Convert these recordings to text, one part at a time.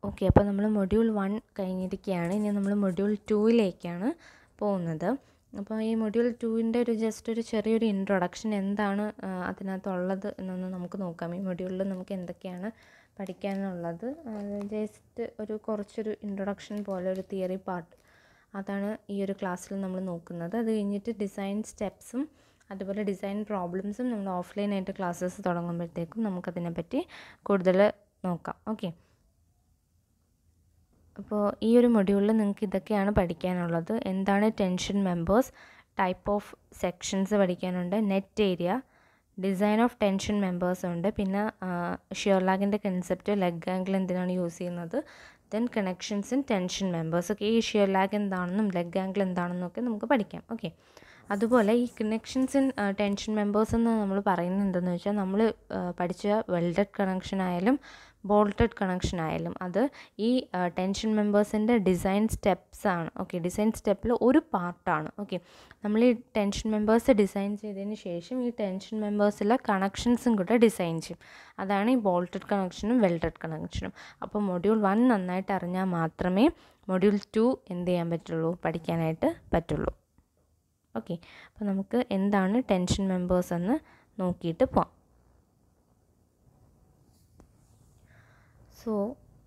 okay അപ്പോൾ നമ്മൾ module one കഴിഞ്ഞിരിക്കുകയാണ് ഇനി നമ്മൾ മൊഡ്യൂൾ ടൂവിലേക്കാണ് പോകുന്നത് അപ്പോൾ ഈ മൊഡ്യൂൾ ടൂവിൻ്റെ ഒരു ജസ്റ്റ് ഒരു ചെറിയൊരു ഇൻട്രൊഡക്ഷൻ എന്താണ് ആ, അതിനകത്തുള്ളത് എന്നൊന്ന് നമുക്ക് നോക്കാം ഈ മൊഡ്യൂളിൽ നമുക്ക് എന്തൊക്കെയാണ് പഠിക്കാനുള്ളത് ജസ്റ്റ് ഒരു കുറച്ചൊരു ഇൻട്രൊഡക്ഷൻ പോലെ ഒരു തിയറി പാർട്ട് അതാണ് ഈ ഒരു ക്ലാസ്സിൽ നമ്മൾ നോക്കുന്നത് അത് കഴിഞ്ഞിട്ട് ഡിസൈൻ സ്റ്റെപ്സും അതുപോലെ ഡിസൈൻ പ്രോബ്ലംസും നമ്മൾ ഓഫ്ലൈനായിട്ട് ക്ലാസ്സസ് തുടങ്ങുമ്പോഴത്തേക്കും നമുക്കതിനെപ്പറ്റി കൂടുതൽ നോക്കാം ഓക്കെ അപ്പോൾ ഈ ഒരു മൊഡ്യൂളിൽ നിങ്ങൾക്ക് ഇതൊക്കെയാണ് പഠിക്കാനുള്ളത് എന്താണ് tension members type of sections പഠിക്കാനുണ്ട് net area design of tension members ഉണ്ട് പിന്നെ ഷിയർലാഗിൻ്റെ കൺസെപ്റ്റ് ലെഗ് ആംഗിൾ എന്തിനാണ് യൂസ് ചെയ്യുന്നത് then connections in tension members ഒക്കെ ഈ ഷിയർലാഗ് എന്താണെന്നും ലെഗ് ആംഗിൾ എന്താണെന്നും ഒക്കെ നമുക്ക് പഠിക്കാം ഓക്കെ അതുപോലെ ഈ കണക്ഷൻസ് ഇൻ ടെൻഷൻ മെമ്പേഴ്സ് എന്ന് നമ്മൾ പറയുന്നത് എന്തെന്ന് വെച്ചാൽ നമ്മൾ പഠിച്ച വെൽഡഡ് കണക്ഷൻ ആയാലും ബോൾട്ടഡ് കണക്ഷൻ ആയാലും അത് ഈ ടെൻഷൻ മെമ്പേഴ്സിൻ്റെ ഡിസൈൻ സ്റ്റെപ്സ് ആണ് ഓക്കെ ഡിസൈൻ സ്റ്റെപ്പിൽ ഒരു പാർട്ടാണ് ഓക്കെ നമ്മൾ ഈ ടെൻഷൻ മെമ്പേഴ്സ് ഡിസൈൻ ചെയ്തതിന് ശേഷം ഈ ടെൻഷൻ മെമ്പേഴ്സിലെ കണക്ഷൻസും കൂടെ ഡിസൈൻ ചെയ്യും അതാണ് ഈ ബോൾട്ടഡ് കണക്ഷനും വെൽഡഡ് കണക്ഷനും അപ്പോൾ മൊഡ്യൂൾ വൺ നന്നായിട്ട് അറിഞ്ഞാൽ മാത്രമേ മൊഡ്യൂൾ ടു എന്ത് ചെയ്യാൻ പറ്റുള്ളൂ പഠിക്കാനായിട്ട് പറ്റുള്ളൂ ഓക്കെ അപ്പോൾ നമുക്ക് എന്താണ് ടെൻഷൻ മെമ്പേഴ്സ് എന്ന് നോക്കിയിട്ട് പോവാം സോ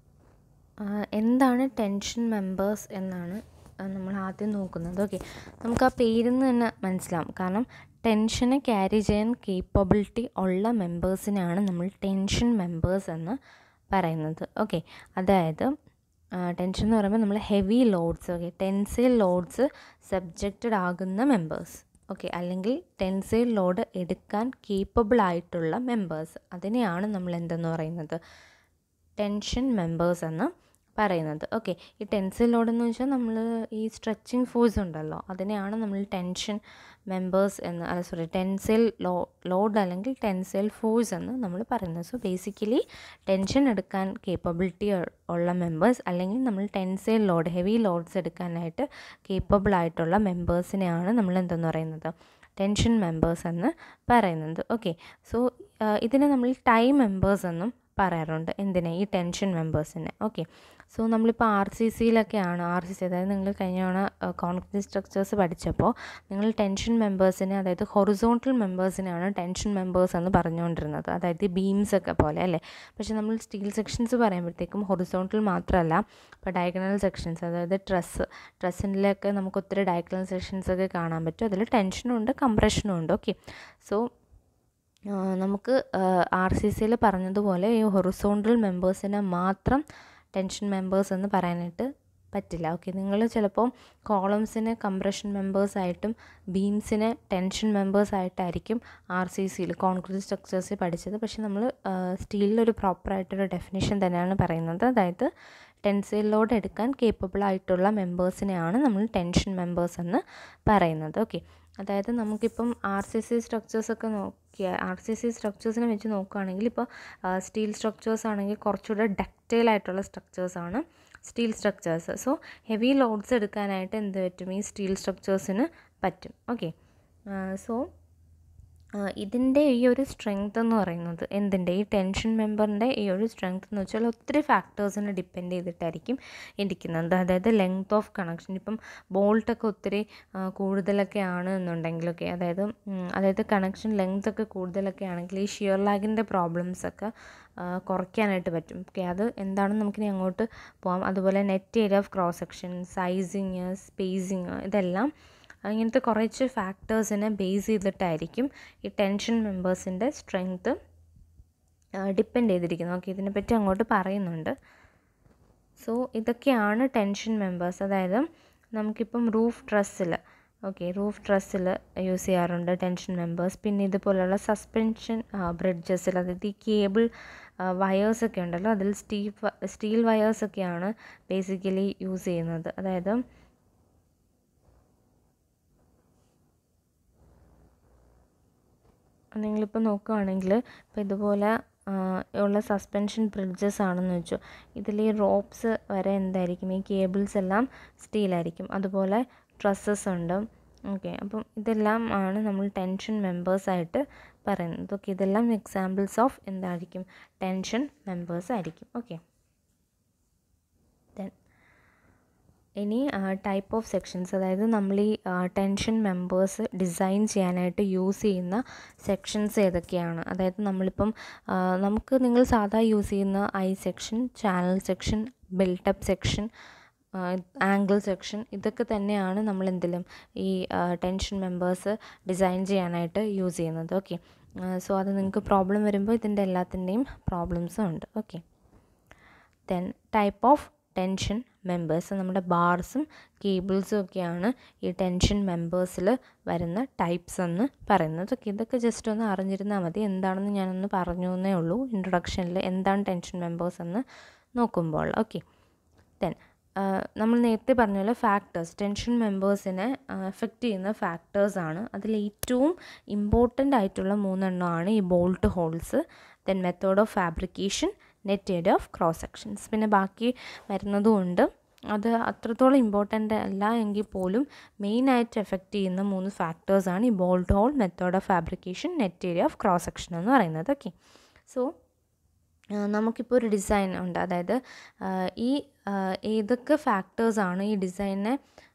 എന്താണ് ടെൻഷൻ മെമ്പേഴ്സ് എന്നാണ് നമ്മൾ ആദ്യം നോക്കുന്നത് ഓക്കെ നമുക്ക് ആ പേരിൽ നിന്ന് തന്നെ മനസ്സിലാവും കാരണം ടെൻഷനെ ക്യാരി ചെയ്യാൻ കേപ്പബിലിറ്റി ഉള്ള മെമ്പേഴ്സിനാണ് നമ്മൾ ടെൻഷൻ മെമ്പേഴ്സ് എന്ന് പറയുന്നത് ഓക്കെ അതായത് ടെൻഷൻ എന്ന് പറയുമ്പോൾ നമ്മൾ heavy loads okay tensile loads subjected ആകുന്ന മെമ്പേഴ്സ് ഓക്കെ അല്ലെങ്കിൽ ടെൻസൈൽ ലോഡ് എടുക്കാൻ കേപ്പബിൾ ആയിട്ടുള്ള മെമ്പേഴ്സ് അതിനെയാണ് നമ്മൾ എന്തെന്ന് പറയുന്നത് ടെൻഷൻ മെമ്പേഴ്സ് എന്ന് പറയുന്നത് ഓക്കെ ഈ ടെൻസിൽ ലോഡ് എന്ന് വെച്ചാൽ നമ്മൾ ഈ സ്ട്രെച്ചിങ് ഫോഴ്സ് ഉണ്ടല്ലോ അതിനെയാണ് നമ്മൾ ടെൻഷൻ മെമ്പേഴ്സ് എന്ന് അല്ല സോറി ടെൻസിൽ ലോ ലോഡ് അല്ലെങ്കിൽ ടെൻസിൽ ഫോഴ്സ് എന്ന് നമ്മൾ പറയുന്നത് സോ ബേസിക്കലി ടെൻഷൻ എടുക്കാൻ കേപ്പബിലിറ്റി ഉള്ള മെമ്പേഴ്സ് അല്ലെങ്കിൽ നമ്മൾ ടെൻസൈൽ ലോഡ് ഹെവി ലോഡ്സ് എടുക്കാനായിട്ട് കേപ്പബിൾ ആയിട്ടുള്ള മെമ്പേഴ്സിനെയാണ് നമ്മൾ എന്തെന്ന് പറയുന്നത് ടെൻഷൻ മെമ്പേഴ്സ് എന്ന് പറയുന്നത് ഓക്കെ സോ ഇതിനെ നമ്മൾ ടൈം മെമ്പേഴ്സ് എന്നും പറയാറുണ്ട് എന്തിനെ ഈ ടെൻഷൻ മെമ്പേഴ്സിനെ ഓക്കെ സോ നമ്മളിപ്പോൾ ആർ സി സിയിലൊക്കെയാണ് ആർ സി സി അതായത് നിങ്ങൾ കഴിഞ്ഞ തവണ കോൺക്രീറ്റ് സ്ട്രക്ചേഴ്സ് പഠിച്ചപ്പോൾ നിങ്ങൾ ടെൻഷൻ മെമ്പേഴ്സിനെ അതായത് ഹൊറിസോണ്ടൽ മെമ്പേഴ്സിനെയാണ് ടെൻഷൻ മെമ്പേഴ്സ് എന്ന് പറഞ്ഞുകൊണ്ടിരുന്നത് അതായത് ബീംസ് ഒക്കെ പോലെ അല്ലേ പക്ഷേ നമ്മൾ സ്റ്റീൽ സെക്ഷൻസ് പറയുമ്പോഴത്തേക്കും ഹൊറിസോണ്ടൽ മാത്രമല്ല ഇപ്പോൾ ഡയഗണൽ സെക്ഷൻസ് അതായത് ട്രസ് ട്രസ്സിലൊക്കെ നമുക്ക് ഒത്തിരി ഡയഗണൽ സെക്ഷൻസ് ഒക്കെ കാണാൻ പറ്റും അതിൽ ടെൻഷനും ഉണ്ട് കംപ്രഷനും ഉണ്ട് ഓക്കെ സോ നമുക്ക് ആർ സി സിയിൽ പറഞ്ഞതുപോലെ ഈ ഹൊറിസോണ്ടൽ മെമ്പേഴ്സിനെ മാത്രം ടെൻഷൻ മെമ്പേഴ്സ് എന്ന് പറയാനായിട്ട് പറ്റില്ല ഓക്കെ നിങ്ങൾ ചിലപ്പോൾ കോളംസിനെ കംപ്രഷൻ മെമ്പേഴ്സായിട്ടും ബീംസിനെ ടെൻഷൻ മെമ്പേഴ്സായിട്ടായിരിക്കും ആർ സി സിയിൽ കോൺക്രീറ്റ് സ്ട്രക്ചേഴ്സിൽ പഠിച്ചത് പക്ഷേ നമ്മൾ സ്റ്റീലിലൊരു പ്രോപ്പറായിട്ടൊരു ഡെഫിനേഷൻ തന്നെയാണ് പറയുന്നത് അതായത് ടെൻസൈൽ ലോഡ് എടുക്കാൻ കേപ്പബിൾ ആയിട്ടുള്ള മെമ്പേഴ്സിനെയാണ് നമ്മൾ ടെൻഷൻ മെമ്പേഴ്സ് എന്ന് പറയുന്നത് ഓക്കെ അതായത് നമുക്കിപ്പം ആർ സി സി സ്ട്രക്ചേഴ്സൊക്കെ നോക്കിയാൽ ആർ സി സി സ്ട്രക്ചേഴ്സിനെ വെച്ച് നോക്കുകയാണെങ്കിൽ ഇപ്പോൾ സ്റ്റീൽ സ്ട്രക്ചേഴ്സ് ആണെങ്കിൽ കുറച്ചുകൂടെ ഡക്റ്റൈൽ ആയിട്ടുള്ള സ്ട്രക്ചേഴ്സാണ് steel structures so heavy loads എടുക്കാനായിട്ട് എന്ത് പറ്റും ഈ സ്റ്റീൽ സ്ട്രക്ചേഴ്സിന് പറ്റും ഓക്കെ സോ ഇതിൻ്റെ ഈ ഒരു സ്ട്രെങ്ത് എന്ന് പറയുന്നത് എന്തിൻ്റെ ഈ ടെൻഷൻ മെമ്പറിൻ്റെ ഈ ഒരു സ്ട്രെങ്ത് എന്ന് വെച്ചാൽ ഒത്തിരി ഫാക്ടേഴ്സിനെ ഡിപ്പെൻഡ് ചെയ്തിട്ടായിരിക്കും ഇരിക്കുന്നത് അതായത് ലെങ്ത് ഓഫ് കണക്ഷൻ ഇപ്പം ബോൾട്ടൊക്കെ ഒത്തിരി കൂടുതലൊക്കെ ആണ് എന്നുണ്ടെങ്കിലൊക്കെ അതായത് അതായത് കണക്ഷൻ ലെങ്ത് ഒക്കെ കൂടുതലൊക്കെ ആണെങ്കിൽ ഈ ഷിയർ ലാഗിൻ്റെ പ്രോബ്ലംസ് ഒക്കെ കുറയ്ക്കാനായിട്ട് പറ്റും ഓക്കെ അത് എന്താണെന്ന് നമുക്കിനി അങ്ങോട്ട് പോകാം അതുപോലെ net area of cross section sizing spacing ഇതെല്ലാം ഇങ്ങനത്തെ കുറച്ച് ഫാക്ടേഴ്സിനെ ബേസ് ചെയ്തിട്ടായിരിക്കും ഈ ടെൻഷൻ മെമ്പേഴ്സിൻ്റെ സ്ട്രെങ്ത്ത് ഡിപ്പെൻഡ് ചെയ്തിരിക്കുന്നത് ഓക്കെ ഇതിനെപ്പറ്റി അങ്ങോട്ട് പറയുന്നുണ്ട് സോ ഇതൊക്കെയാണ് ടെൻഷൻ മെമ്പേഴ്സ് അതായത് നമുക്കിപ്പം റൂഫ് ട്രസ്സിൽ ഓക്കെ റൂഫ് ട്രസ്സിൽ യൂസ് ചെയ്യാറുണ്ട് ടെൻഷൻ മെമ്പേഴ്സ് പിന്നെ ഇതുപോലുള്ള സസ്പെൻഷൻ ബ്രിഡ്ജസിൽ അതായത് ഈ കേബിൾ വയേഴ്സൊക്കെ ഉണ്ടല്ലോ അതിൽ സ്റ്റീൽ സ്റ്റീൽ വയേഴ്സൊക്കെയാണ് ബേസിക്കലി യൂസ് ചെയ്യുന്നത് അതായത് നിങ്ങളിപ്പോൾ നോക്കുകയാണെങ്കിൽ ഇപ്പോൾ ഇതുപോലെ ഉള്ള സസ്പെൻഷൻ ബ്രിഡ്ജസ് ആണെന്ന് വെച്ചു ഇതിൽ ഈ റോപ്സ് വരെ എന്തായിരിക്കും ഈ കേബിൾസ് എല്ലാം സ്റ്റീലായിരിക്കും അതുപോലെ ട്രസ്സസ് ഉണ്ട് ഓക്കെ അപ്പം ഇതെല്ലാം ആണ് നമ്മൾ ടെൻഷൻ മെമ്പേഴ്സ് ആയിട്ട് പറയുന്നത് ഓക്കെ ഇതെല്ലാം എക്സാമ്പിൾസ് ഓഫ് എന്തായിരിക്കും ടെൻഷൻ മെമ്പേഴ്സ് ആയിരിക്കും ഓക്കെ ഇനി ടൈപ്പ് ഓഫ് സെക്ഷൻസ് അതായത് നമ്മൾ ഈ ടെൻഷൻ മെമ്പേഴ്സ് ഡിസൈൻ ചെയ്യാനായിട്ട് യൂസ് ചെയ്യുന്ന സെക്ഷൻസ് ഏതൊക്കെയാണ് അതായത് നമ്മളിപ്പം ആ, നമുക്ക് നിങ്ങൾ സാധാ യൂസ് ചെയ്യുന്ന I section channel section built up section angle section ഇതൊക്കെ തന്നെയാണ് നമ്മൾ എന്തിലും ഈ ടെൻഷൻ മെമ്പേഴ്സ് ഡിസൈൻ ചെയ്യാനായിട്ട് യൂസ് ചെയ്യുന്നത് ഓക്കെ സോ അത് നിങ്ങൾക്ക് പ്രോബ്ലം വരുമ്പോൾ ഇതിൻ്റെ എല്ലാത്തിൻ്റെയും പ്രോബ്ലംസും ഉണ്ട് okay then type of tension members നമ്മുടെ ബാർസും കേബിൾസും ഒക്കെയാണ് ഈ ടെൻഷൻ മെമ്പേഴ്സിൽ വരുന്ന ടൈപ്സ് എന്ന് പറയുന്നത് ഓക്കെ ഇതൊക്കെ ജസ്റ്റ് ഒന്ന് അറിഞ്ഞിരുന്നാൽ മതി എന്താണെന്ന് ഞാനൊന്ന് പറഞ്ഞു എന്നേ ഉള്ളൂ ഇൻട്രൊഡക്ഷനിൽ എന്താണ് ടെൻഷൻ മെമ്പേഴ്സ് എന്ന് നോക്കുമ്പോൾ ഓക്കെ ദെൻ നമ്മൾ നേരത്തെ പറഞ്ഞ പോലെ ഫാക്ടേഴ്സ് ടെൻഷൻ മെമ്പേഴ്സിനെ എഫക്റ്റ് ചെയ്യുന്ന ഫാക്ടേഴ്സാണ് അതിൽ ഏറ്റവും ഇമ്പോർട്ടൻ്റ് ആയിട്ടുള്ള മൂന്നെണ്ണമാണ് ഈ bolt holes then method of fabrication net area of cross sections പിന്നെ ബാക്കി വരുന്നതുകൊണ്ട് അത് അത്രത്തോളം ഇമ്പോർട്ടൻ്റ് അല്ല എങ്കിൽ പോലും മെയിനായിട്ട് എഫക്റ്റ് ചെയ്യുന്ന മൂന്ന് ഫാക്ടേഴ്സാണ് ഈ bolt hole method of fabrication net area of cross section എന്ന് പറയുന്നത് ഓക്കെ സോ നമുക്കിപ്പോൾ ഒരു ഡിസൈൻ ഉണ്ട് അതായത് ആ, ഈ ആ, ഏതൊക്കെ ഫാക്ടേഴ്സാണ് ഈ ഡിസൈനെ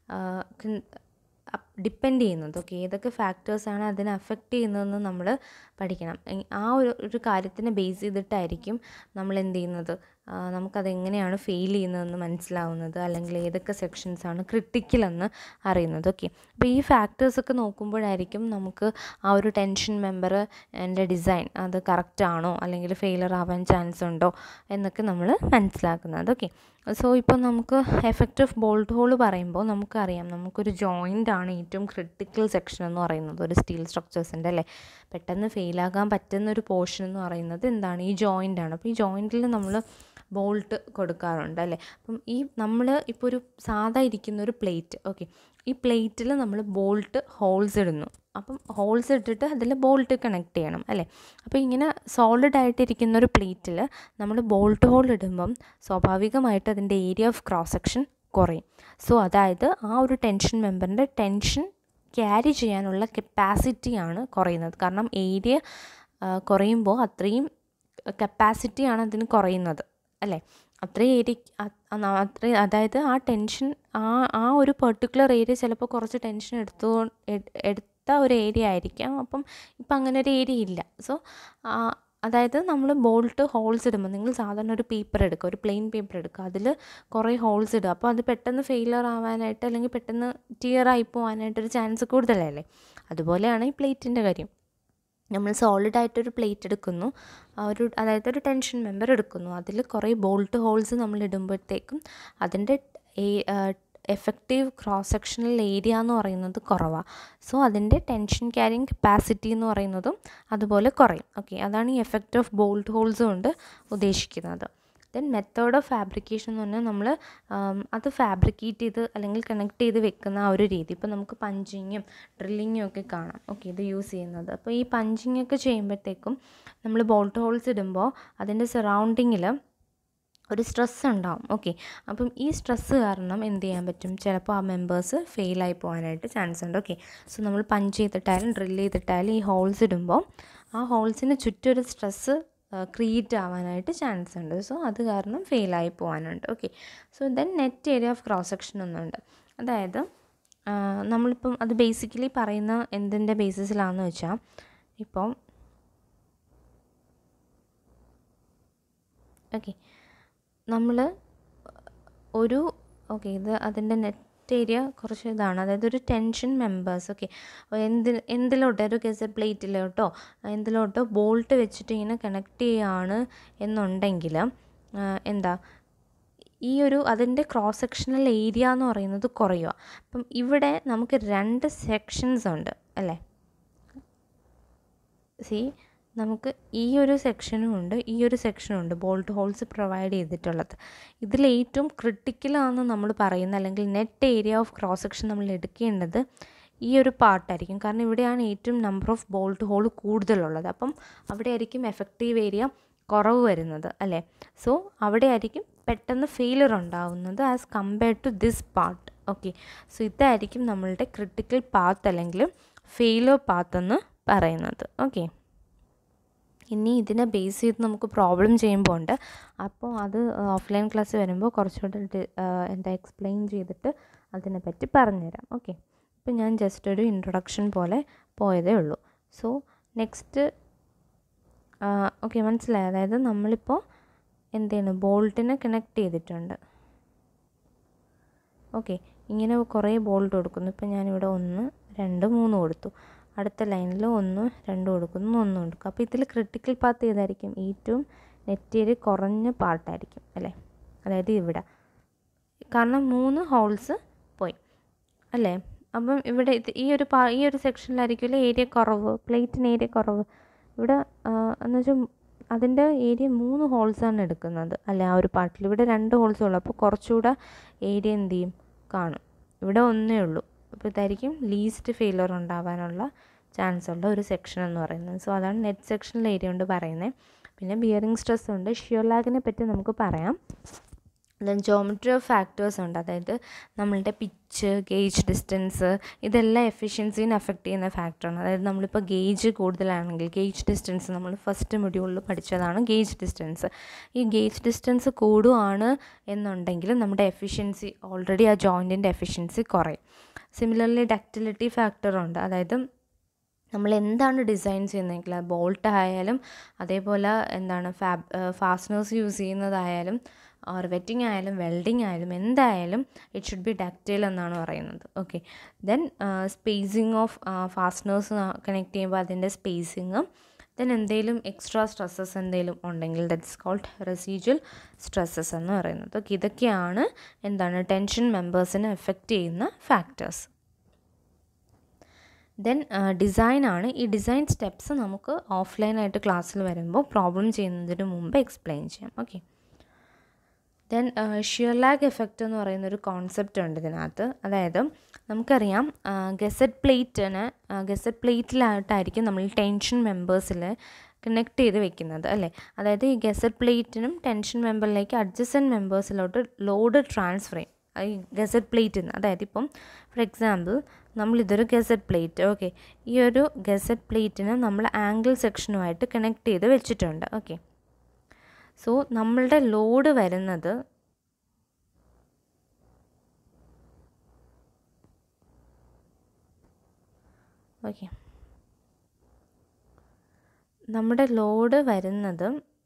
ഡിപ്പെൻഡ് ചെയ്യുന്നത് ഓക്കെ ഏതൊക്കെ ഫാക്ടേഴ്സാണ് അതിനെ അഫക്റ്റ് ചെയ്യുന്നതെന്ന് നമ്മൾ പഠിക്കണം എ- ആ ഒരു ഒരു കാര്യത്തിനെ ബേസ് ചെയ്തിട്ടായിരിക്കും നമ്മൾ എന്ത് ചെയ്യുന്നത് ആ, നമുക്കതെങ്ങനെയാണ് ഫെയിൽ ചെയ്യുന്നതെന്ന് മനസ്സിലാവുന്നത് അല്ലെങ്കിൽ ഏതൊക്കെ സെക്ഷൻസാണ് ക്രിട്ടിക്കൽ എന്ന് അറിയുന്നത് ഓക്കെ അപ്പോൾ ഈ ഫാക്ടേഴ്സൊക്കെ നോക്കുമ്പോഴായിരിക്കും നമുക്ക് ആ ഒരു ടെൻഷൻ മെമ്പർ എൻ്റെ ഡിസൈൻ അത് കറക്റ്റ് ആണോ അല്ലെങ്കിൽ ഫെയിലർ ആവാൻ ചാൻസ് ഉണ്ടോ എന്നൊക്കെ നമ്മൾ മനസ്സിലാക്കുന്നത് ഓക്കെ സോ ഇപ്പോൾ നമുക്ക് എഫക്റ്റ് ഓഫ് ബോൾട്ട് ഹോൾ പറയുമ്പോൾ നമുക്കറിയാം നമുക്കൊരു ജോയിൻ്റ് ആണ് ഏറ്റവും ക്രിട്ടിക്കൽ സെക്ഷൻ എന്ന് പറയുന്നത് ഒരു സ്റ്റീൽ സ്ട്രക്ചേഴ്സിൻ്റെ അല്ലേ പെട്ടെന്ന് ഫെയിലാകാൻ പറ്റുന്ന ഒരു പോർഷൻ എന്ന് പറയുന്നത് എന്താണ് ഈ ജോയിൻ്റ് ആണ് അപ്പോൾ ഈ ജോയിൻറ്റിൽ നമ്മൾ ബോൾട്ട് കൊടുക്കാറുണ്ട് അല്ലേ അപ്പം ഈ നമ്മൾ ഇപ്പോൾ ഒരു സാധാ ഇരിക്കുന്ന ഒരു പ്ലേറ്റ് ഓക്കെ ഈ പ്ലേറ്റിൽ നമ്മൾ ബോൾട്ട് ഹോൾസ് ഇടുന്നു അപ്പം ഹോൾസ് ഇട്ടിട്ട് അതിൽ ബോൾട്ട് കണക്ട് ചെയ്യണം അല്ലേ അപ്പോൾ ഇങ്ങനെ സോളിഡ് ആയിട്ടിരിക്കുന്ന ഒരു പ്ലേറ്റിൽ നമ്മൾ ബോൾട്ട് ഹോൾ ഇടുമ്പം സ്വാഭാവികമായിട്ട് അതിൻ്റെ ഏരിയ ഓഫ് ക്രോസ് സെക്ഷൻ കുറയും സോ അതായത് ആ ഒരു ടെൻഷൻ മെമ്പറിൻ്റെ ടെൻഷൻ ക്യാരി ചെയ്യാനുള്ള കപ്പാസിറ്റിയാണ് കുറയുന്നത് കാരണം ഏരിയ കുറയുമ്പോൾ അത്രയും കപ്പാസിറ്റിയാണ് അതിന് കുറയുന്നത് അല്ലേ അത്രയും ഏരിയ അത്രയും അതായത് ആ ടെൻഷൻ ആ ആ ഒരു പെർട്ടിക്കുലർ ഏരിയ ചിലപ്പോൾ കുറച്ച് ടെൻഷൻ എടുത്തു എടുത്ത ഒരു ഏരിയ ആയിരിക്കാം അപ്പം ഇപ്പം അങ്ങനെ ഒരു ഏരിയ ഇല്ല സോ അതായത് നമ്മൾ ബോൾട്ട് ഹോൾസ് ഇടുമ്പോൾ നിങ്ങൾ സാധാരണ ഒരു പേപ്പർ എടുക്കുക ഒരു പ്ലെയിൻ പേപ്പർ എടുക്കുക അതിൽ കുറേ ഹോൾസ് ഇടുക അപ്പോൾ അത് പെട്ടെന്ന് ഫെയിലർ ആവാനായിട്ട് അല്ലെങ്കിൽ പെട്ടെന്ന് ടിയർ ആയി പോകാനായിട്ടൊരു ചാൻസ് കൂടുതലല്ലേ അതുപോലെയാണ് ഈ പ്ലേറ്റിൻ്റെ കാര്യം നമ്മൾ സോളിഡ് ആയിട്ടൊരു പ്ലേറ്റ് എടുക്കുന്നു ആ ഒരു അതായത് ഒരു ടെൻഷൻ മെമ്പർ എടുക്കുന്നു അതിൽ കുറേ ബോൾട്ട് ഹോൾസ് നമ്മൾ ഇടുമ്പോഴത്തേക്കും അതിൻ്റെ എഫക്റ്റീവ് ക്രോസ് സെക്ഷണൽ ഏരിയ എന്ന് പറയുന്നത് കുറവാണ് സോ അതിൻ്റെ ടെൻഷൻ ക്യാരിങ് കപ്പാസിറ്റി എന്ന് പറയുന്നതും അതുപോലെ കുറയും ഓക്കെ അതാണ് ഈ എഫക്റ്റ് ഓഫ് ബോൾട്ട് ഹോൾസ് കൊണ്ട് ഉദ്ദേശിക്കുന്നത് ദെൻ മെത്തേഡ് ഓഫ് ഫാബ്രിക്കേഷൻ എന്ന് പറഞ്ഞാൽ നമ്മൾ അത് ഫാബ്രിക്കേറ്റ് ചെയ്ത് അല്ലെങ്കിൽ കണക്ട് ചെയ്ത് വെക്കുന്ന ആ ഒരു രീതി ഇപ്പോൾ നമുക്ക് പഞ്ചിങ്ങും ഡ്രില്ലിങ്ങും ഒക്കെ കാണാം ഓക്കെ ഇത് യൂസ് ചെയ്യുന്നത് അപ്പോൾ ഈ പഞ്ചിങ് ഒക്കെ ചെയ്യുമ്പോഴത്തേക്കും നമ്മൾ ബോൾട്ട് ഹോൾസ് ഇടുമ്പോൾ അതിൻ്റെ സറൗണ്ടിങ്ങിൽ ഒരു സ്ട്രെസ് ഉണ്ടാവും ഓക്കെ അപ്പം ഈ സ്ട്രെസ്സ് കാരണം എന്ത് ചെയ്യാൻ പറ്റും ചിലപ്പോൾ ആ മെമ്പേഴ്സ് ഫെയിലായി പോകാനായിട്ട് ചാൻസ് ഉണ്ട് ഓക്കെ സോ നമ്മൾ പഞ്ച് ചെയ്തിട്ടായാലും ഡ്രില്ല് ചെയ്തിട്ടായാലും ഈ ഹോൾസ് ഇടുമ്പോൾ ആ ഹോൾസിന് ചുറ്റും ഒരു സ്ട്രെസ്സ് ക്രിയേറ്റ് ആവാനായിട്ട് ചാൻസ് ഉണ്ട് സോ അത് കാരണം ഫെയിലായി പോകാനുണ്ട് okay so then net area of cross section ഒന്നുണ്ട് അതായത് ആ, നമ്മളിപ്പം അത് ബേസിക്കലി പറയുന്ന എന്തിൻ്റെ ബേസിസിലാണെന്ന് വെച്ചാൽ ഇപ്പം ഓക്കെ നമ്മൾ ഒരു ഓക്കെ ഇത് അതിൻ്റെ നെറ്റ് ഏരിയ കുറച്ച് ഇതാണ് അതായത് ഒരു ടെൻഷൻ മെമ്പേഴ്സ് ഓക്കെ എന്തിൽ എന്തിലോട്ടോ ഒരു കേസ് പ്ലേറ്റിലോട്ടോ എന്തിലോട്ടോ ബോൾട്ട് വെച്ചിട്ട് ഇങ്ങനെ കണക്ട് ചെയ്യുകയാണ് എന്നുണ്ടെങ്കിൽ ആ, എന്താ ഈ ഒരു അതിൻ്റെ ക്രോസ് സെക്ഷണൽ ഏരിയ എന്ന് പറയുന്നത് കുറയുക അപ്പം ഇവിടെ നമുക്ക് രണ്ട് സെക്ഷൻസ് ഉണ്ട് അല്ലേ സി നമുക്ക് ഈ ഒരു സെക്ഷനും ഉണ്ട് ഈ ഒരു സെക്ഷനും ഉണ്ട് ബോൾട്ട് ഹോൾസ് പ്രൊവൈഡ് ചെയ്തിട്ടുള്ളത് ഇതിൽ ഏറ്റവും ക്രിട്ടിക്കലാണെന്ന് നമ്മൾ പറയുന്ന അല്ലെങ്കിൽ net area of cross section നമ്മൾ എടുക്കേണ്ടത് ഈ ഒരു പാർട്ടായിരിക്കും കാരണം ഇവിടെയാണ് ഏറ്റവും നമ്പർ ഓഫ് ബോൾട്ട് ഹോൾ കൂടുതലുള്ളത് അപ്പം അവിടെ ആയിരിക്കും എഫക്റ്റീവ് ഏരിയ കുറവ് വരുന്നത് അല്ലേ സോ അവിടെ ആയിരിക്കും പെട്ടെന്ന് ഫെയിലർ ഉണ്ടാവുന്നത് as compared to this part okay so ഇതായിരിക്കും നമ്മളുടെ ക്രിട്ടിക്കൽ പാത്ത് അല്ലെങ്കിൽ ഫെയിലർ പാത്ത് എന്ന് പറയുന്നത് ഓക്കെ ഇനി ഇതിനെ ബേസ് ചെയ്ത് നമുക്ക് പ്രോബ്ലം ചെയ്യുമ്പോൾ ഉണ്ട് അപ്പോൾ അത് ഓഫ്ലൈൻ ക്ലാസ് വരുമ്പോൾ കുറച്ചുകൂടെ ഡി- ആ, എന്താ എക്സ്പ്ലെയിൻ ചെയ്തിട്ട് അതിനെപ്പറ്റി പറഞ്ഞുതരാം ഓക്കെ ഇപ്പം ഞാൻ ജസ്റ്റ് ഒരു ഇൻട്രൊഡക്ഷൻ പോലെ പോയതേ ഉള്ളൂ സോ നെക്സ്റ്റ് ഓക്കെ മനസ്സിലായി അതായത് നമ്മളിപ്പോൾ എന്ത് ചെയ്യണം ബോൾട്ടിനെ കണക്ട് ചെയ്തിട്ടുണ്ട് ഓക്കെ ഇങ്ങനെ കുറേ ബോൾട്ട് കൊടുക്കുന്നു ഇപ്പം ഞാനിവിടെ ഒന്ന് രണ്ട് മൂന്ന് കൊടുത്തു അടുത്ത ലൈനിൽ ഒന്ന് രണ്ട് കൊടുക്കുന്നു ഒന്ന് കൊടുക്കും അപ്പോൾ ഇതിൽ ക്രിട്ടിക്കൽ പാത്ത് ഏതായിരിക്കും ഏറ്റവും നെറ്റേരി കുറഞ്ഞ പാർട്ടായിരിക്കും അല്ലേ അതായത് ഇവിടെ കാരണം മൂന്ന് ഹോൾസ് പോയി അല്ലേ അപ്പം ഇവിടെ ഇത് ഈ ഒരു പാ ഈ ഒരു സെക്ഷനിലായിരിക്കുമല്ലോ ഏരിയ കുറവ് പ്ലേറ്റിന് ഏരിയ കുറവ് ഇവിടെ എന്ന് വെച്ചാൽ അതിൻ്റെ ഏരിയ മൂന്ന് ഹോൾസാണ് എടുക്കുന്നത് അല്ലേ ആ ഒരു പാർട്ടിൽ ഇവിടെ രണ്ട് ഹോൾസേ ഉള്ളൂ അപ്പോൾ കുറച്ചുകൂടെ ഏരിയ എന്ത് ചെയ്യും കാണും ഇവിടെ ഒന്നേ ഉള്ളൂ അപ്പോൾ ഇതായിരിക്കും ലീസ്റ്റ് ഫെയിലർ ഉണ്ടാവാനുള്ള ചാൻസ് ഉള്ള ഒരു സെക്ഷൻ എന്ന് പറയുന്നത് സോ അതാണ് നെറ്റ് സെക്ഷനിൽ ഏരിയ കൊണ്ട് പറയുന്നത് പിന്നെ ബിയറിംഗ് സ്ട്രെസ് ഉണ്ട് ഷിയർ ലാഗിനെ പറ്റി നമുക്ക് പറയാം ദെൻ ജോമെട്രി ഓഫ് ഫാക്ടേഴ്സ് ഉണ്ട് അതായത് നമ്മളുടെ പിച്ച് ഗേജ് ഡിസ്റ്റൻസ് ഇതെല്ലാം എഫിഷ്യൻസിനെ അഫക്റ്റ് ചെയ്യുന്ന ഫാക്ടറാണ് അതായത് നമ്മളിപ്പോൾ ഗേജ് കൂടുതലാണെങ്കിൽ ഗേജ് ഡിസ്റ്റൻസ് നമ്മൾ ഫസ്റ്റ് മൊഡ്യൂളിൽ പഠിച്ചതാണ് ഗേജ് ഡിസ്റ്റൻസ് ഈ ഗേജ് ഡിസ്റ്റൻസ് കൂടുകയാണ് എന്നുണ്ടെങ്കിൽ നമ്മുടെ എഫിഷ്യൻസി ഓൾറെഡി ആ ജോയിൻറ്റിൻ്റെ എഫിഷ്യൻസി കുറയും സിമിലർലി ഡക്റ്റിലിറ്റി ഫാക്ടറുണ്ട് അതായത് നമ്മൾ എന്താണ് ഡിസൈൻ ചെയ്യുന്നതെങ്കിൽ ബോൾട്ട് ആയാലും അതേപോലെ എന്താണ് ഫാബ് ഫാസ്റ്റനേഴ്സ് യൂസ് ചെയ്യുന്നതായാലും ഓർ വെറ്റിംഗ് ആയാലും വെൽഡിങ് ആയാലും എന്തായാലും ഇറ്റ് ഷുഡ് ബി ഡക്റ്റൈൽ എന്നാണ് പറയുന്നത് okay then spacing of fasteners connect ചെയ്യുമ്പോൾ അതിൻ്റെ സ്പേസിങ് ദെൻ എന്തെങ്കിലും എക്സ്ട്രാ സ്ട്രെസ്സസ് എന്തെങ്കിലും ഉണ്ടെങ്കിൽ ദറ്റ്സ് കോൾഡ് റെസീജ്വൽ സ്ട്രെസ്സസ് എന്ന് പറയുന്നത് ഓക്കെ ഇതൊക്കെയാണ് എന്താണ് ടെൻഷൻ മെമ്പേഴ്സിനെ എഫക്റ്റ് ചെയ്യുന്ന ഫാക്ടേഴ്സ് ദെൻ ഡിസൈനാണ് ഈ ഡിസൈൻ സ്റ്റെപ്സ് നമുക്ക് ഓഫ്ലൈനായിട്ട് ക്ലാസ്സിൽ വരുമ്പോൾ പ്രോബ്ലം ചെയ്യുന്നതിന് മുമ്പ് എക്സ്പ്ലെയിൻ ചെയ്യാം okay then shear lag effect എന്ന് പറയുന്ന ഒരു കോൺസെപ്റ്റ് ഉണ്ട് ഇതിനകത്ത് അതായത് നമുക്കറിയാം ഗസറ്റ് പ്ലേറ്റിന് ഗസറ്റ് പ്ലേറ്റിലായിട്ടായിരിക്കും നമ്മൾ ടെൻഷൻ മെമ്പേഴ്സിൽ കണക്ട് ചെയ്ത് വെക്കുന്നത് അല്ലേ അതായത് ഈ ഗസറ്റ് പ്ലേറ്റിനും ടെൻഷൻ മെമ്പറിലേക്ക് അഡ്ജസ്റ്റൻറ്റ് മെമ്പേഴ്സിലോട്ട് ലോഡ് ട്രാൻസ്ഫർ ചെയ്യും ഈ ഗസറ്റ് പ്ലേറ്റിൽ നിന്ന് അതായത് ഇപ്പം ഫോർ എക്സാമ്പിൾ നമ്മളിതൊരു ഗസറ്റ് പ്ലേറ്റ് ഓക്കെ ഈ ഒരു ഗസറ്റ് പ്ലേറ്റിന് നമ്മൾ ആംഗിൾ സെക്ഷനുമായിട്ട് കണക്ട് ചെയ്ത് വെച്ചിട്ടുണ്ട് ഓക്കെ സോ നമ്മളുടെ ലോഡ് വരുന്നത് ഓക്കെ നമ്മുടെ ലോഡ് വരുന്നത്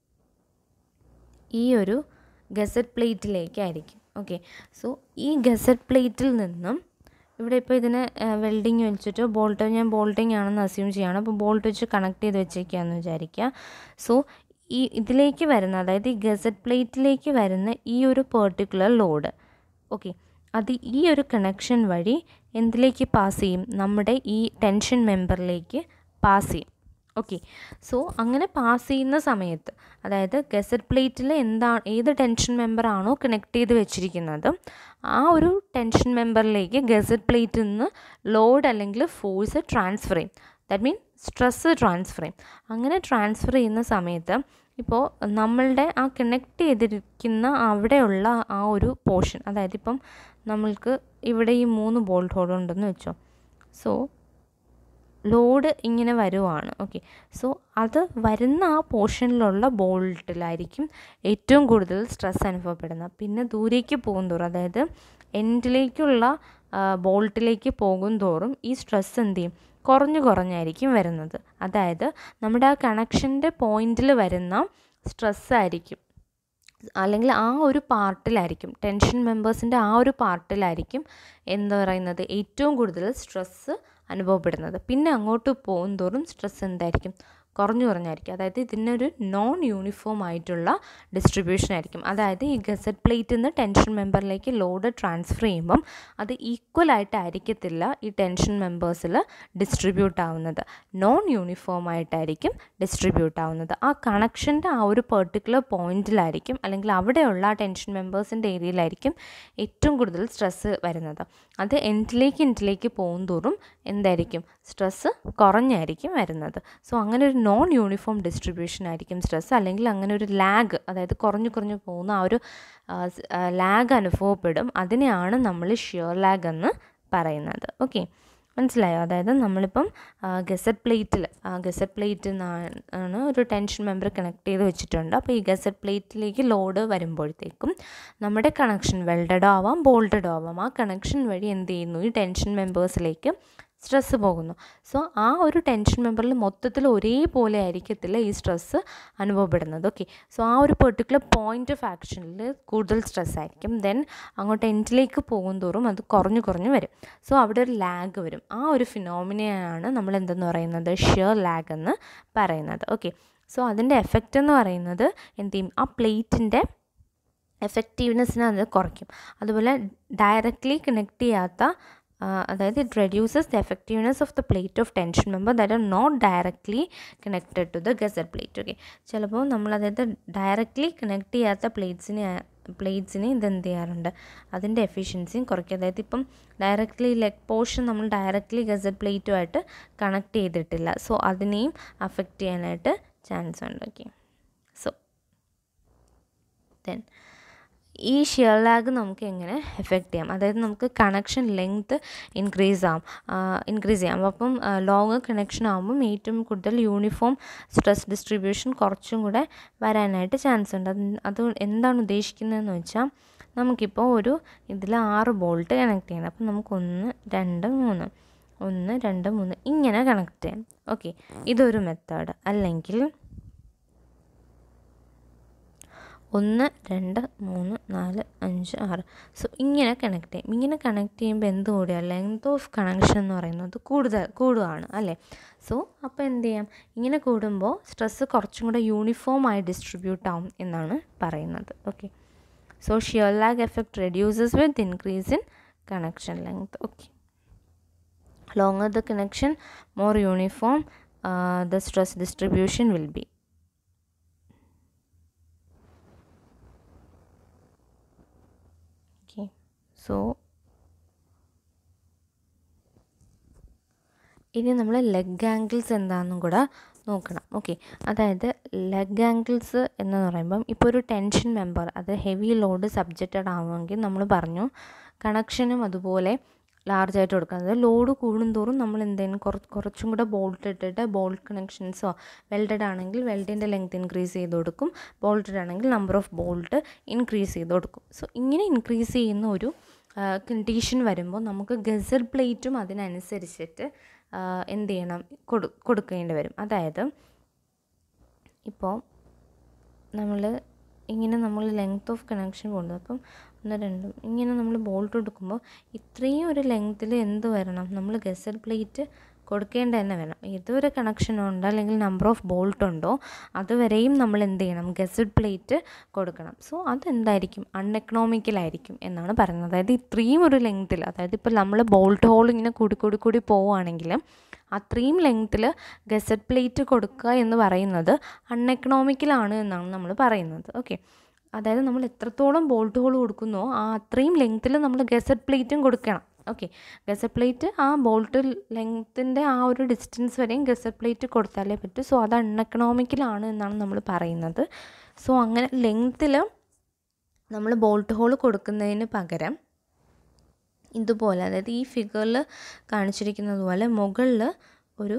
ഈ ഒരു ഗസറ്റ് പ്ലേറ്റിലേക്കായിരിക്കും ഓക്കെ സോ ഈ ഗസറ്റ് പ്ലേറ്റിൽ നിന്നും ഇവിടെ ഇപ്പോൾ ഇതിന് വെൽഡിങ് വെച്ചിട്ട് ബോൾട്ട് ഞാൻ ബോൾട്ടിങ് ആണെന്ന് അസ്യൂം ചെയ്യുകയാണ് അപ്പോൾ ബോൾട്ട് വെച്ച് കണക്ട് ചെയ്ത് വെച്ചേക്കാന്ന് വിചാരിക്കുക സോ ഈ ഇതിലേക്ക് വരുന്ന അതായത് ഈ ഗസറ്റ് പ്ലേറ്റിലേക്ക് വരുന്ന ഈ ഒരു പെർട്ടിക്കുലർ ലോഡ് ഓക്കെ അത് ഈ ഒരു കണക്ഷൻ വഴി എന്തിലേക്ക് പാസ് ചെയ്യും നമ്മുടെ ഈ ടെൻഷൻ മെമ്പറിലേക്ക് പാസ് ചെയ്യും ഓക്കെ സോ അങ്ങനെ പാസ് ചെയ്യുന്ന സമയത്ത് അതായത് ഗസറ്റ് പ്ലേറ്റിൽ എന്താണ് ഏത് ടെൻഷൻ മെമ്പർ ആണോ കണക്ട് ചെയ്ത് വെച്ചിരിക്കുന്നത് ആ ഒരു ടെൻഷൻ മെമ്പറിലേക്ക് ഗസറ്റ് പ്ലേറ്റിൽ നിന്ന് ലോഡ് അല്ലെങ്കിൽ ഫോഴ്സ് ട്രാൻസ്ഫർ ചെയ്യും ദാറ്റ് മീൻ സ്ട്രെസ്സ് ട്രാൻസ്ഫർ ചെയ്യും അങ്ങനെ ട്രാൻസ്ഫർ ചെയ്യുന്ന സമയത്ത് ഇപ്പോൾ നമ്മളുടെ ആ കണക്ട് ചെയ്തിരിക്കുന്ന അവിടെയുള്ള ആ ഒരു പോർഷൻ അതായത് ഇപ്പം നമ്മൾക്ക് ഇവിടെ ഈ മൂന്ന് ബോൾട്ട് ഹോൾ ഉണ്ടെന്ന് വെച്ചോ സോ ലോഡ് ഇങ്ങനെ വരുവാണ് ഓക്കെ സോ അത് വരുന്ന ആ പോർഷനിലുള്ള ബോൾട്ടിലായിരിക്കും ഏറ്റവും കൂടുതൽ സ്ട്രെസ് അനുഭവപ്പെടുന്നത് പിന്നെ ദൂരേക്ക് പോകും തോറും അതായത് എൻഡിലേക്കുള്ള ബോൾട്ടിലേക്ക് പോകും തോറും ഈ സ്ട്രെസ് എന്ത് ചെയ്യും കുറഞ്ഞു കുറഞ്ഞായിരിക്കും വരുന്നത് അതായത് നമ്മുടെ ആ കണക്ഷൻ്റെ പോയിന്റിൽ വരുന്ന സ്ട്രെസ്സായിരിക്കും അല്ലെങ്കിൽ ആ ഒരു പാർട്ടിലായിരിക്കും ടെൻഷൻ മെമ്പേഴ്സിൻ്റെ ആ ഒരു പാർട്ടിലായിരിക്കും എന്താ പറയുന്നത് ഏറ്റവും കൂടുതൽ സ്ട്രെസ്സ് അനുഭവപ്പെടുന്നത് പിന്നെ അങ്ങോട്ട് പോകും തോറും സ്ട്രെസ് എന്തായിരിക്കും കുറഞ്ഞു കുറഞ്ഞായിരിക്കും അതായത് ഇതിനൊരു നോൺ യൂണിഫോം ആയിട്ടുള്ള ഡിസ്ട്രിബ്യൂഷൻ ആയിരിക്കും അതായത് ഈ ഗസറ്റ് പ്ലേറ്റിൽ നിന്ന് ടെൻഷൻ മെമ്പറിലേക്ക് ലോഡ് ട്രാൻസ്ഫർ ചെയ്യുമ്പം അത് ഈക്വൽ ആയിട്ടായിരിക്കത്തില്ല ഈ ടെൻഷൻ മെമ്പേഴ്സിൽ ഡിസ്ട്രിബ്യൂട്ട് ആവുന്നത് നോൺ യൂണിഫോം ആയിട്ടായിരിക്കും ഡിസ്ട്രിബ്യൂട്ട് ആവുന്നത് ആ കണക്ഷൻ്റെ ആ ഒരു പെർട്ടിക്കുലർ പോയിന്റിലായിരിക്കും അല്ലെങ്കിൽ അവിടെയുള്ള ആ ടെൻഷൻ മെമ്പേഴ്സിൻ്റെ ഏരിയയിലായിരിക്കും ഏറ്റവും കൂടുതൽ സ്ട്രെസ്സ് വരുന്നത് അത് എൻഡിലേക്ക് എൻഡിലേക്ക് പോകും തോറും എന്തായിരിക്കും സ്ട്രെസ്സ് കുറഞ്ഞായിരിക്കും വരുന്നത് സോ അങ്ങനെ ഒരു നോൺ യൂണിഫോം ഡിസ്ട്രിബ്യൂഷൻ ആയിരിക്കും സ്ട്രെസ് അല്ലെങ്കിൽ അങ്ങനെ ഒരു ലാഗ് അതായത് കുറഞ്ഞു കുറഞ്ഞു പോകുന്ന ആ ഒരു ലാഗ് അനുഭവപ്പെടും അതിനെയാണ് നമ്മൾ ഷിയർ ലാഗ് എന്ന് പറയുന്നത് ഓക്കെ മനസ്സിലായോ അതായത് നമ്മളിപ്പം ഗസറ്റ് പ്ലേറ്റിൽ ഗസറ്റ് പ്ലേറ്റിൽ ആണ് ഒരു ടെൻഷൻ മെമ്പർ കണക്ട് ചെയ്ത് വെച്ചിട്ടുണ്ട് അപ്പോൾ ഈ ഗസറ്റ് പ്ലേറ്റിലേക്ക് ലോഡ് വരുമ്പോഴത്തേക്കും നമ്മുടെ കണക്ഷൻ വെൽഡഡോ ആവാം ബോൾട്ടഡോ ആവാം ആ കണക്ഷൻ വഴി എന്ത് ചെയ്യുന്നു ഈ ടെൻഷൻ മെമ്പേഴ്സിലേക്ക് സ്ട്രെസ്സ് പോകുന്നു സോ ആ ഒരു ടെൻഷൻ മെമ്പറിൽ മൊത്തത്തിൽ ഒരേപോലെ ആയിരിക്കത്തില്ല ഈ സ്ട്രെസ്സ് അനുഭവപ്പെടുന്നത് ഓക്കെ സോ ആ ഒരു പെർട്ടിക്കുലർ പോയിന്റ് ഓഫ് ആക്ഷനിൽ കൂടുതൽ സ്ട്രെസ് ആയിരിക്കും ദെൻ അങ്ങോട്ട് എൻഡിലേക്ക് പോകും തോറും അത് കുറഞ്ഞു കുറഞ്ഞു വരും സോ അവിടെ ഒരു ലാഗ് വരും ആ ഒരു ഫിനോമിനയാണ് നമ്മൾ എന്തെന്ന് പറയുന്നത് ഷിയർ ലാഗ് എന്ന് പറയുന്നത് ഓക്കെ സോ അതിൻ്റെ എഫക്റ്റ് എന്ന് പറയുന്നത് എന്ത് ചെയ്യും ആ പ്ലേറ്റിൻ്റെ എഫക്റ്റീവ്നെസ്സിനെ അത് കുറയ്ക്കും അതുപോലെ ഡയറക്റ്റ്ലി കണക്ട് ചെയ്യാത്ത അതായത് it reduces the effectiveness of the plate of tension member that are not directly connected to the gusset plate okay ചിലപ്പോൾ നമ്മൾ അതായത് ഡയറക്റ്റ്ലി കണക്ട് ചെയ്യാത്ത പ്ലേറ്റ്സിനെ പ്ലേറ്റ്സിനെ ഇതെന്ത് ചെയ്യാറുണ്ട് അതിൻ്റെ എഫിഷ്യൻസിയും കുറയ്ക്കും അതായത് ഇപ്പം ഡയറക്റ്റ്ലി ലെഗ് പോർഷൻ നമ്മൾ ഡയറക്റ്റ്ലി ഗസറ്റ് പ്ലേറ്റുമായിട്ട് കണക്ട് ചെയ്തിട്ടില്ല സോ അതിനെയും അഫക്റ്റ് ചെയ്യാനായിട്ട് ചാൻസ് ഉണ്ട് ഓക്കെ സോ ദെൻ ഈ ഷിയർ ലാഗ് നമുക്ക് എങ്ങനെ എഫക്റ്റ് ചെയ്യാം അതായത് നമുക്ക് കണക്ഷൻ ലെങ്ത് ഇൻക്രീസ് ആവും ഇൻക്രീസ് ചെയ്യാം അപ്പം ലോങ് കണക്ഷൻ ആകുമ്പം ഏറ്റവും കൂടുതൽ യൂണിഫോം സ്ട്രെസ് ഡിസ്ട്രിബ്യൂഷൻ കുറച്ചും കൂടെ വരാനായിട്ട് ചാൻസ് ഉണ്ട് അത് അത് എന്താണ് ഉദ്ദേശിക്കുന്നതെന്ന് വെച്ചാൽ നമുക്കിപ്പോൾ ഒരു ഇതിൽ ആറ് ബോൾട്ട് കണക്ട് ചെയ്യണം അപ്പം നമുക്ക് ഒന്ന് രണ്ട് മൂന്ന് ഒന്ന് രണ്ട് മൂന്ന് ഇങ്ങനെ കണക്ട് ചെയ്യാം ഓക്കെ ഇതൊരു മെത്തേഡ് അല്ലെങ്കിൽ ഒന്ന് രണ്ട് മൂന്ന് നാല് അഞ്ച് ആറ് സോ ഇങ്ങനെ കണക്ട് ചെയ്യും ഇങ്ങനെ കണക്ട് ചെയ്യുമ്പോൾ എന്ത് കൂടുകയാണ് ലെങ്ത് ഓഫ് കണക്ഷൻ എന്ന് പറയുന്നത് കൂടുതൽ കൂടുകയാണ് അല്ലേ സോ അപ്പോൾ എന്ത് ചെയ്യാം ഇങ്ങനെ കൂടുമ്പോൾ സ്ട്രെസ്സ് കുറച്ചും കൂടെ യൂണിഫോം ആയി ഡിസ്ട്രിബ്യൂട്ട് ആവും എന്നാണ് പറയുന്നത് okay so shear lag effect reduces with increase in connection length okay longer the connection more uniform uh, the stress distribution will be okay so ഇനി നമ്മൾ ലെഗ് ആംഗിൾസ് എന്താണെന്നും കൂടെ നോക്കണം ഓക്കെ അതായത് ലെഗ് ആംഗിൾസ് എന്ന് പറയുമ്പം ഇപ്പോൾ ഒരു ടെൻഷൻ മെമ്പർ അത് ഹെവി ലോഡ് സബ്ജക്റ്റഡ് ആവുമെങ്കിൽ നമ്മൾ പറഞ്ഞു കണക്ഷനും അതുപോലെ ലാർജ് ആയിട്ട് കൊടുക്കുന്നത് ലോഡ് കൂടുന്തോറും നമ്മൾ എന്തെങ്കിലും കുറച്ച് കുറച്ചും കൂടെ ബോൾട്ട് ഇട്ടിട്ട് ബോൾട്ട് കണക്ഷൻസോ വെൽഡഡ് ആണെങ്കിൽ വെൽഡിൻ്റെ ലെങ്ത് ഇൻക്രീസ് ചെയ്ത് കൊടുക്കും ബോൾട്ടഡ് ആണെങ്കിൽ നമ്പർ ഓഫ് ബോൾട്ട് ഇൻക്രീസ് ചെയ്ത് കൊടുക്കും സോ ഇങ്ങനെ ഇൻക്രീസ് ചെയ്യുന്ന ഒരു കണ്ടീഷൻ വരുമ്പോൾ നമുക്ക് ഗസൽ പ്ലേറ്റും അതിനനുസരിച്ചിട്ട് എന്ത് ചെയ്യണം കൊടു കൊടുക്കേണ്ടി വരും അതായത് ഇപ്പോൾ നമ്മൾ ഇങ്ങനെ നമ്മൾ ലെങ്ത് ഓഫ് കണക്ഷൻ കൊണ്ടു അപ്പം ഒന്ന് രണ്ടും ഇങ്ങനെ നമ്മൾ ബോൾട്ട് കൊടുക്കുമ്പോൾ ഇത്രയും ഒരു ലെങ്ത്തിൽ എന്ത് വരണം നമ്മൾ ഗസൽ പ്ലേറ്റ് കൊടുക്കേണ്ട തന്നെ വേണം ഏതൊരു കണക്ഷൻ ഉണ്ടോ അല്ലെങ്കിൽ നമ്പർ ഓഫ് ബോൾട്ട് ഉണ്ടോ അതുവരെയും നമ്മൾ എന്ത് ചെയ്യണം ഗസഡ് പ്ലേറ്റ് കൊടുക്കണം സോ അതെന്തായിരിക്കും അൺഎക്കണോമിക്കലായിരിക്കും എന്നാണ് പറയുന്നത് അതായത് ഇത്രയും ഒരു ലെങ്ത്തിൽ അതായത് ഇപ്പോൾ നമ്മൾ ബോൾട്ട് ഹോൾ ഇങ്ങനെ കൂടി കൂടി കൂടി പോവുകയാണെങ്കിൽ അത്രയും ലെങ്ത്തിൽ ഗസഡ് പ്ലേറ്റ് കൊടുക്കുക എന്ന് പറയുന്നത് അൺഎക്കണോമിക്കലാണ് എന്നാണ് നമ്മൾ പറയുന്നത് ഓക്കെ അതായത് നമ്മൾ എത്രത്തോളം ബോൾട്ട് ഹോൾ കൊടുക്കുന്നോ ആ അത്രയും ലെങ്ത്തിൽ നമ്മൾ ഗസഡ് പ്ലേറ്റും കൊടുക്കണം ഓക്കെ ഗസഡ് പ്ലേറ്റ് ആ ബോൾട്ട് ലെങ്ത്തിൻ്റെ ആ ഒരു ഡിസ്റ്റൻസ് വരെയും ഗസഡ് പ്ലേറ്റ് കൊടുത്താലേ പറ്റൂ സോ അത് അൺഎക്കണോമിക്കലാണ് എന്നാണ് നമ്മൾ പറയുന്നത് സോ അങ്ങനെ ലെങ്ത്തിൽ നമ്മൾ ബോൾട്ട് ഹോൾ കൊടുക്കുന്നതിന് പകരം ഇതുപോലെ അതായത് ഈ ഫിഗറിൽ കാണിച്ചിരിക്കുന്നത് പോലെ മുകളിൽ ഒരു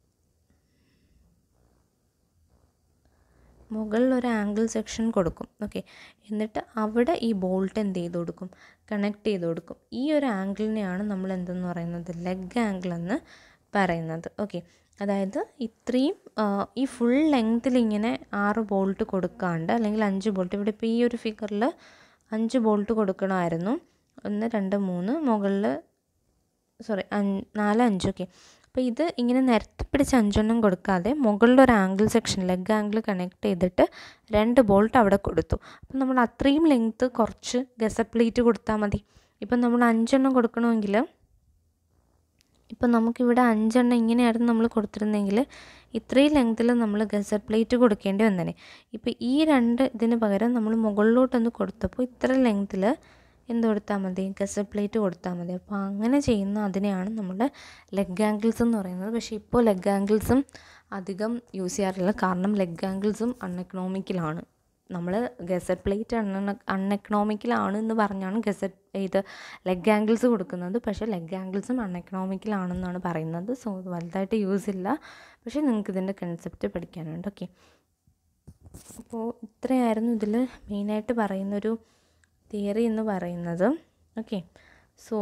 മുകളിൽ ഒരു ആംഗിൾ സെക്ഷൻ കൊടുക്കും ഓക്കെ എന്നിട്ട് അവിടെ ഈ ബോൾട്ട് എന്ത് ചെയ്ത് കൊടുക്കും കണക്ട് ചെയ്ത് കൊടുക്കും ഈ ഒരു ആംഗിളിനെയാണ് നമ്മൾ എന്തെന്ന് പറയുന്നത് ലെഗ് ആംഗിൾ എന്ന് പറയുന്നത് ഓക്കെ അതായത് ഇത്രയും ഈ ഫുൾ ലെങ്ത്തിൽ ഇങ്ങനെ ആറ് ബോൾട്ട് കൊടുക്കാണ്ട് അല്ലെങ്കിൽ അഞ്ച് ബോൾട്ട് ഇവിടെ ഇപ്പോൾ ഈ ഒരു ഫിഗറിൽ അഞ്ച് ബോൾട്ട് കൊടുക്കണമായിരുന്നു ഒന്ന് രണ്ട് മൂന്ന് മുകളിൽ സോറി നാല് അഞ്ച് ഓക്കെ അപ്പോൾ ഇത് ഇങ്ങനെ നിരത്തി പിടിച്ച് അഞ്ചെണ്ണം കൊടുക്കാതെ മുകളിൽ ഒരു angle section leg angle connect ചെയ്തിട്ട് രണ്ട് ബോൾട്ട് അവിടെ കൊടുത്തു അപ്പം നമ്മൾ അത്രയും ലെങ്ത്ത് കുറച്ച് ഗസ പ്ലേറ്റ് കൊടുത്താൽ മതി ഇപ്പം നമ്മൾ അഞ്ചെണ്ണം കൊടുക്കണമെങ്കിൽ ഇപ്പം നമുക്കിവിടെ അഞ്ചെണ്ണം ഇങ്ങനെയായിരുന്നു നമ്മൾ കൊടുത്തിരുന്നെങ്കിൽ ഇത്രയും ലെങ്ത്തിൽ നമ്മൾ ഗസർ പ്ലേറ്റ് കൊടുക്കേണ്ടി വന്നേനെ ഇപ്പം ഈ രണ്ട് ഇതിന് പകരം നമ്മൾ മുകളിലോട്ടൊന്ന് കൊടുത്തപ്പോൾ ഇത്ര ലെങ്ത്തിൽ എന്ത് കൊടുത്താൽ മതി ഗസർ പ്ലേറ്റ് കൊടുത്താൽ മതി അപ്പോൾ അങ്ങനെ ചെയ്യുന്ന അതിനെയാണ് നമ്മുടെ ലെഗ് ആംഗിൾസ് എന്ന് പറയുന്നത് പക്ഷേ ഇപ്പോൾ ലെഗ് ആംഗിൾസും അധികം യൂസ് ചെയ്യാറില്ല കാരണം ലെഗ് ആംഗിൾസും അൺഎക്കണോമിക്കലാണ് നമ്മൾ ഗസറ്റ് പ്ലേറ്റ് അൺ അൺഎക്കണോമിക്കലാണ് എന്ന് പറഞ്ഞാണ് ഗസറ്റ് ഇത് ലെഗ് ആംഗിൾസ് കൊടുക്കുന്നത് പക്ഷേ ലെഗ് ആംഗിൾസും അൺഎക്കണോമിക്കലാണെന്നാണ് പറയുന്നത് സോ ഇത് വലുതായിട്ട് യൂസ് ഇല്ല പക്ഷേ നിങ്ങൾക്ക് ഇതിൻ്റെ കൺസെപ്റ്റ് പഠിക്കാനുണ്ട് ഓക്കെ അപ്പോൾ ഇത്രയായിരുന്നു ഇതിൽ മെയിനായിട്ട് പറയുന്നൊരു തിയറി എന്ന് പറയുന്നത് ഓക്കെ സോ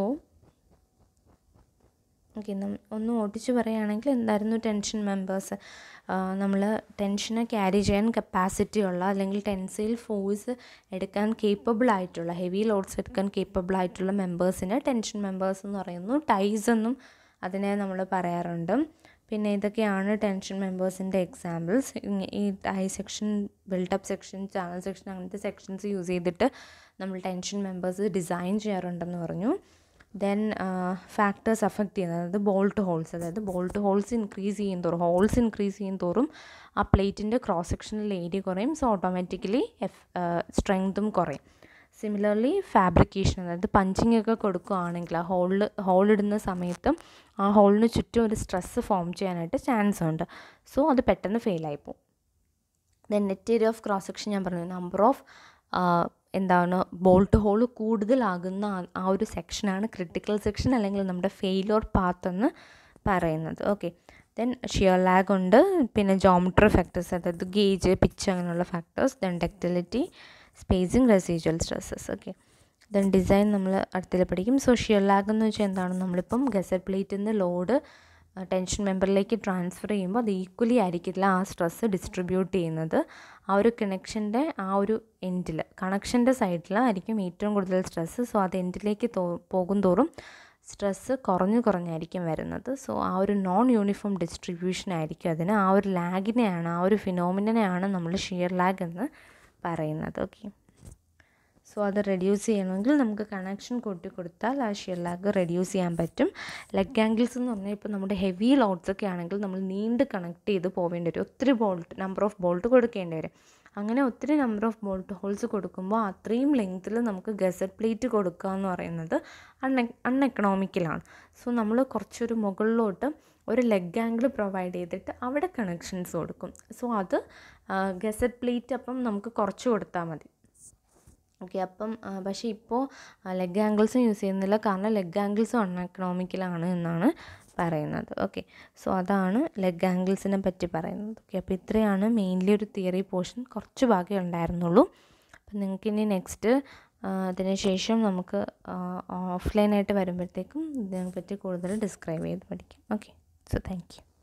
ഓക്കെ ഒന്ന് ഓടിച്ച് പറയുകയാണെങ്കിൽ എന്തായിരുന്നു ടെൻഷൻ മെമ്പേഴ്സ് നമ്മൾ ടെൻഷനെ ക്യാരി ചെയ്യാൻ കപ്പാസിറ്റി ഉള്ള അല്ലെങ്കിൽ ടെൻസൈൽ ഫോഴ്സ് എടുക്കാൻ കേപ്പബിൾ ആയിട്ടുള്ള ഹെവി ലോഡ്സ് എടുക്കാൻ കേപ്പബിൾ ആയിട്ടുള്ള മെമ്പേഴ്സിനെ ടെൻഷൻ മെമ്പേഴ്സ് എന്ന് പറയുന്നു ടൈസ് എന്നും അതിനെ നമ്മൾ പറയാറുണ്ട് പിന്നെ ഇതൊക്കെയാണ് ടെൻഷൻ മെമ്പേഴ്സിൻ്റെ എക്സാമ്പിൾസ് ഈ tie section built up section channel section അങ്ങനത്തെ സെക്ഷൻസ് യൂസ് ചെയ്തിട്ട് നമ്മൾ ടെൻഷൻ മെമ്പേഴ്സ് ഡിസൈൻ ചെയ്യാറുണ്ടെന്ന് പറഞ്ഞു ദെൻ ഫാക്ടേഴ്സ് അഫക്റ്റ് ചെയ്യുന്നത് അതായത് ബോൾട്ട് ഹോൾസ് അതായത് ബോൾട്ട് ഹോൾസ് ഇൻക്രീസ് ചെയ്യും തോറും ഹോൾസ് ഇൻക്രീസ് ചെയ്യും തോറും ആ പ്ലേറ്റിൻ്റെ ക്രോസ് സെക്ഷനിൽ ഏരിയ കുറയും സോ ഓട്ടോമാറ്റിക്കലി എഫ് സ്ട്രെങ്തും കുറയും സിമിലർലി ഫാബ്രിക്കേഷൻ അതായത് പഞ്ചിങ് ഒക്കെ കൊടുക്കുകയാണെങ്കിൽ ആ ഹോളിൽ ഹോളിടുന്ന സമയത്ത് ആ ഹോളിന് ചുറ്റും ഒരു സ്ട്രെസ്സ് ഫോം ചെയ്യാനായിട്ട് ചാൻസ് ഉണ്ട് സോ അത് പെട്ടെന്ന് ഫെയിലായി പോകും then net area of cross section ഞാൻ പറഞ്ഞു നമ്പർ ഓഫ് എന്താണ് ബോൾട്ട് ഹോൾ കൂടുതലാകുന്ന ആ ഒരു സെക്ഷനാണ് ക്രിട്ടിക്കൽ സെക്ഷൻ അല്ലെങ്കിൽ നമ്മുടെ ഫെയിലോർ പാത്ത് എന്ന് പറയുന്നത് ഓക്കെ ദെൻ ഷിയർ ലാഗ് ഉണ്ട് പിന്നെ ജോമെട്രി ഫാക്ടേഴ്സ് അതായത് ഗേജ് പിച്ച് അങ്ങനെയുള്ള factors then ductility spacing residual stresses okay then design നമ്മൾ അടുത്തിൽ പഠിക്കും സോ ഷിയർ ലാഗ് എന്ന് വെച്ചാൽ എന്താണ് നമ്മളിപ്പം ഗസറ്റ് പ്ലേറ്റിൽ നിന്ന് ലോഡ് ടെൻഷൻ മെമ്പറിലേക്ക് ട്രാൻസ്ഫർ ചെയ്യുമ്പോൾ അത് ഈക്വലി ആയിരിക്കില്ല ആ സ്ട്രെസ്സ് ഡിസ്ട്രിബ്യൂട്ട് ചെയ്യുന്നത് ആ ഒരു കണക്ഷൻ്റെ ആ ഒരു എൻഡിൽ കണക്ഷൻ്റെ സൈഡിലായിരിക്കും ഏറ്റവും കൂടുതൽ സ്ട്രെസ്സ് സോ അത് എൻഡിലേക്ക് തോ പോകും തോറും സ്ട്രെസ്സ് കുറഞ്ഞു കുറഞ്ഞായിരിക്കും വരുന്നത് സോ ആ ഒരു നോൺ യൂണിഫോം ഡിസ്ട്രിബ്യൂഷൻ ആയിരിക്കും അതിന് ആ ഒരു ലാഗിനെയാണ് ആ ഒരു ഫിനോമിനെയാണ് നമ്മൾ ഷിയർ ലാഗ് എന്ന് പറയുന്നത് ഓക്കെ സോ അത് റെഡ്യൂസ് ചെയ്യണമെങ്കിൽ നമുക്ക് കണക്ഷൻ കൂട്ടി കൊടുത്താൽ ആ ഷിയർ ലാഗ് റെഡ്യൂസ് ചെയ്യാൻ പറ്റും ലെഗ് ആംഗിൾസ് എന്ന് പറഞ്ഞാൽ ഇപ്പോൾ നമ്മുടെ ഹെവി ലോഡ്സ് ഒക്കെ ആണെങ്കിൽ നമ്മൾ നീണ്ട് കണക്ട് ചെയ്ത് പോവേണ്ടി വരും ഒത്തിരി ബോൾട്ട് നമ്പർ ഓഫ് ബോൾട്ട് കൊടുക്കേണ്ടി വരും അങ്ങനെ ഒത്തിരി നമ്പർ ഓഫ് ബോൾട്ട് ഹോൾസ് കൊടുക്കുമ്പോൾ അത്രയും ലെങ്ത്തിൽ നമുക്ക് ഗസറ്റ് പ്ലേറ്റ് കൊടുക്കുക എന്ന് പറയുന്നത് അൺ അൺഎക്കണോമിക്കലാണ് സോ നമ്മൾ കുറച്ചൊരു മുകളിലോട്ട് ഒരു ലെഗ് ആംഗിൾ പ്രൊവൈഡ് ചെയ്തിട്ട് അവിടെ കണക്ഷൻസ് കൊടുക്കും സോ അത് ഗസറ്റ് പ്ലേറ്റ് അപ്പം നമുക്ക് കുറച്ച് കൊടുത്താൽ മതി ഓക്കെ അപ്പം പക്ഷേ ഇപ്പോൾ ലെഗ് ആംഗിൾസും യൂസ് ചെയ്യുന്നില്ല കാരണം ലെഗ് ആംഗിൾസും അൺഎക്കണോമിക്കലാണ് എന്നാണ് പറയുന്നത് ഓക്കെ സോ അതാണ് ലെഗ് ആംഗിൾസിനെ പറ്റി പറയുന്നത് ഓക്കെ അപ്പോൾ ഇത്രയാണ് മെയിൻലി ഒരു തിയറി പോർഷൻ കുറച്ച് ഭാഗമേ ഉണ്ടായിരുന്നുള്ളൂ അപ്പം നിങ്ങൾക്ക് ഇനി നെക്സ്റ്റ് അതിന് ശേഷം നമുക്ക് ഓഫ്ലൈനായിട്ട് വരുമ്പോഴത്തേക്കും ഇതിനെപ്പറ്റി കൂടുതൽ ഡിസ്ക്രൈബ് ചെയ്ത് പഠിക്കാം ഓക്കെ സോ താങ്ക് യു